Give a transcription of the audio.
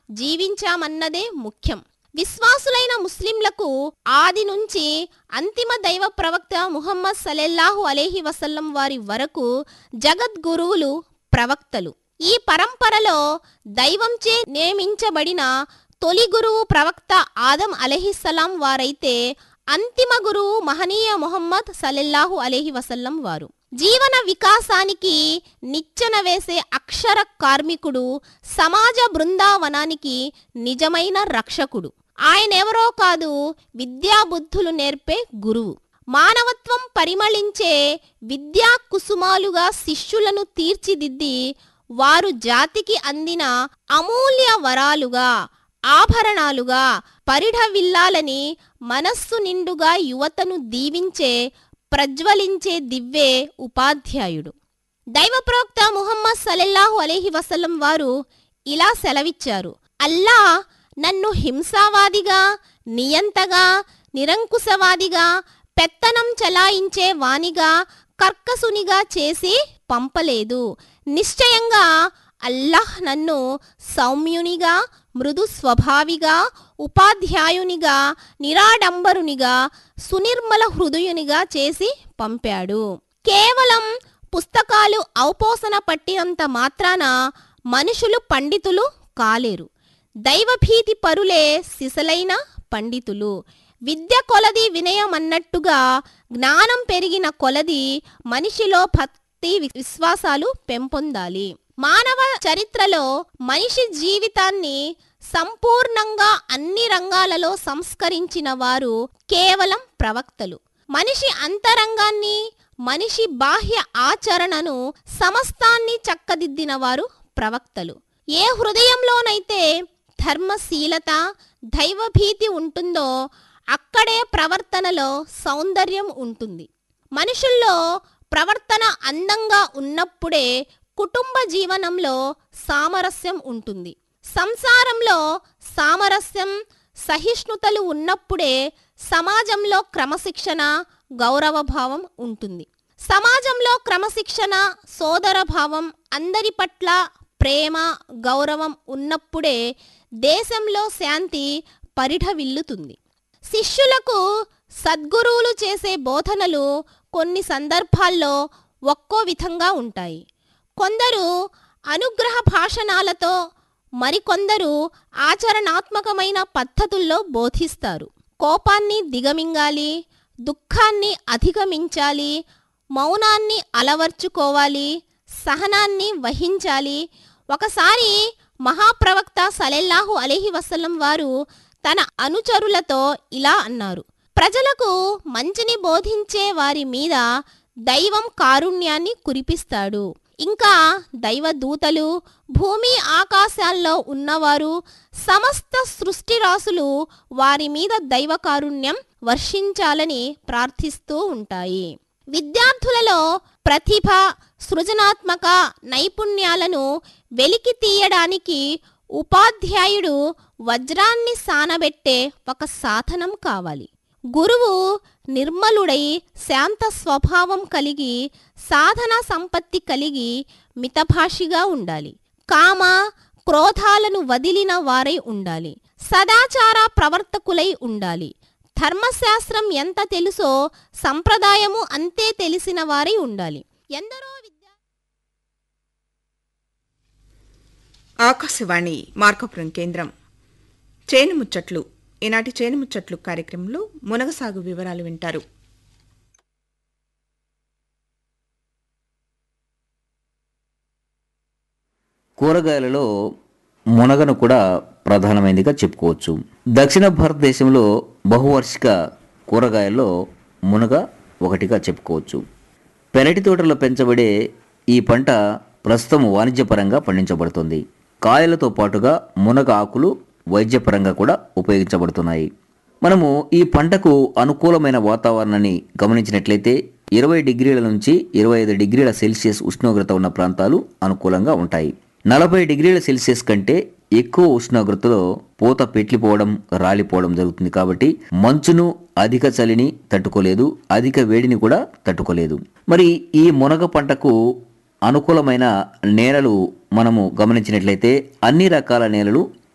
జీవించామన్నదే ముఖ్యం విశ్వాసులైన ముస్లింలకు ఆది నుంచి అంతిమ దైవ ప్రవక్త ముహమ్మద్ సలెల్లాహు అలేహి వసల్లం వారి వరకు జగద్గురువులు ప్రవక్తలు ఈ పరంపరలో దైవంచే నియమించబడిన తొలి గురువు ప్రవక్త ఆదం అలహిస్సలాం వారైతే అంతిమ గురువు మహనీయ ముహమ్మద్ సలెల్లాహు అలేహి వసల్లం వారు జీవన వికాసానికి నిచ్చెన వేసే అక్షర కార్మికుడు సమాజ బృందావనానికి నిజమైన రక్షకుడు ఆయనెవరో కాదు విద్యాబుద్ధులు నేర్పే గురువు మానవత్వం పరిమళించే విద్యా కుసుమాలుగా శిష్యులను తీర్చిదిద్ది వారు జాతికి అందిన అమూల్య వరాలుగా ఆభరణాలుగా పరిఢవిల్లాలని మనస్సు నిండుగా యువతను దీవించే ప్రజ్వలించే దివ్వే ఉపాధ్యాయుడు దైవప్రవక్త ముహమ్మద్ సలెల్లాహు అలైహి వసల్లం వారు ఇలా సెలవిచ్చారు అల్లా నన్ను హింసావాదిగా నియంతగా నిరంకుశవాదిగా పెత్తనం చలాయించే వానిగా కర్కసునిగా చేసి పంపలేదు నిశ్చయంగా అల్లాహ్ నన్ను సౌమ్యునిగా మృదు స్వభావిగా ఉపాధ్యాయునిగా నిరాడంబరునిగా సునిర్మల హృదయునిగా చేసి పంపాడు కేవలం పుస్తకాలు ఔపోసన పట్టినంత మాత్రాన మనుషులు పండితులు కాలేరు దైవభీతి పరులే సిసలైన పండితులు విద్య కొలది వినయం అన్నట్టుగా జ్ఞానం పెరిగిన కొలది మనిషిలో భక్తి వి- విశ్వాసాలు పెంపొందాలి మానవ చరిత్రలో మనిషి జీవితాన్ని సంపూర్ణంగా అన్ని రంగాలలో సంస్కరించిన వారు కేవలం ప్రవక్తలు మనిషి అంతరంగాన్ని మనిషి బాహ్య ఆచరణను సమస్తాన్ని చక్కదిద్దిన వారు ప్రవక్తలు ఏ హృదయంలోనైతే ధర్మశీలత దైవభీతి ఉంటుందో అక్కడే ప్రవర్తనలో సౌందర్యం ఉంటుంది మనుషుల్లో ప్రవర్తన అందంగా ఉన్నప్పుడే కుటుంబ జీవనంలో సామరస్యం ఉంటుంది సంసారంలో సామరస్యం సహిష్ణుతలు ఉన్నప్పుడే సమాజంలో క్రమశిక్షణ గౌరవభావం ఉంటుంది సమాజంలో క్రమశిక్షణ సోదరభావం అందరి పట్ల ప్రేమ గౌరవం ఉన్నప్పుడే దేశంలో శాంతి పరిఢవిల్లుతుంది శిష్యులకు సద్గురువులు చేసే బోధనలు కొన్ని సందర్భాల్లో ఒక్కో విధంగా ఉంటాయి కొందరు అనుగ్రహ భాషణాలతో మరికొందరు ఆచరణాత్మకమైన పద్ధతుల్లో బోధిస్తారు కోపాన్ని దిగమింగాలి దుఃఖాన్ని అధిగమించాలి మౌనాన్ని అలవర్చుకోవాలి సహనాన్ని వహించాలి ఒకసారి మహాప్రవక్త సలెల్లాహు అలీహి వసల్లం వారు తన అనుచరులతో ఇలా అన్నారు ప్రజలకు మంచిని బోధించే వారి మీద దైవం కారుణ్యాన్ని కురిపిస్తాడు ఇంకా దైవదూతలు భూమి ఆకాశాల్లో ఉన్నవారు సమస్త సృష్టి రాసులు వారి మీద దైవ కారుణ్యం వర్షించాలని ప్రార్థిస్తూ ఉంటాయి విద్యార్థులలో ప్రతిభ సృజనాత్మక నైపుణ్యాలను వెలికి తీయడానికి ఉపాధ్యాయుడు వజ్రాన్ని సానబెట్టే ఒక సాధనం కావాలి గురువు నిర్మలుడై శాంత స్వభావం కలిగి సాధన సంపత్తి కలిగి మితభాషిగా ఉండాలి కామ క్రోధాలను వదిలిన వారై ఉండాలి సదాచార ప్రవర్తకులై ఉండాలి ధర్మశాస్త్రం ఎంత తెలుసో సంప్రదాయము అంతే తెలిసిన వారై ఉండాలి ఎందరో విద్యా ఆకాశవాణి మార్కపురం కేంద్రం చేను ముచ్చట్లు ఈనాటి చేను ముచ్చట్లు కార్యక్రమంలో మునగ సాగు వివరాలు వింటారు కూరగాయలలో మునగను కూడా ప్రధానమైనదిగా చెప్పుకోవచ్చు దక్షిణ భారతదేశంలో బహువార్షిక కూరగాయల్లో మునగ ఒకటిగా చెప్పుకోవచ్చు పెరటి తోటలో పెంచబడే ఈ పంట ప్రస్తుతం వాణిజ్యపరంగా పండించబడుతుంది కాయలతో పాటుగా మునగ ఆకులు వైద్యపరంగా కూడా ఉపయోగించబడుతున్నాయి మనము ఈ పంటకు అనుకూలమైన వాతావరణాన్ని గమనించినట్లయితే ఇరవై డిగ్రీల నుంచి ఇరవై ఐదు డిగ్రీల సెల్సియస్ ఉష్ణోగ్రత ఉన్న ప్రాంతాలు అనుకూలంగా ఉంటాయి నలభై డిగ్రీల సెల్సియస్ కంటే ఎక్కువ ఉష్ణోగ్రతలో పూత పెట్లిపోవడం రాలిపోవడం జరుగుతుంది కాబట్టి మంచును అధిక చలిని తట్టుకోలేదు అధిక వేడిని కూడా తట్టుకోలేదు మరి ఈ మునగ పంటకు అనుకూలమైన నేలలు మనము గమనించినట్లయితే అన్ని రకాల నేలలు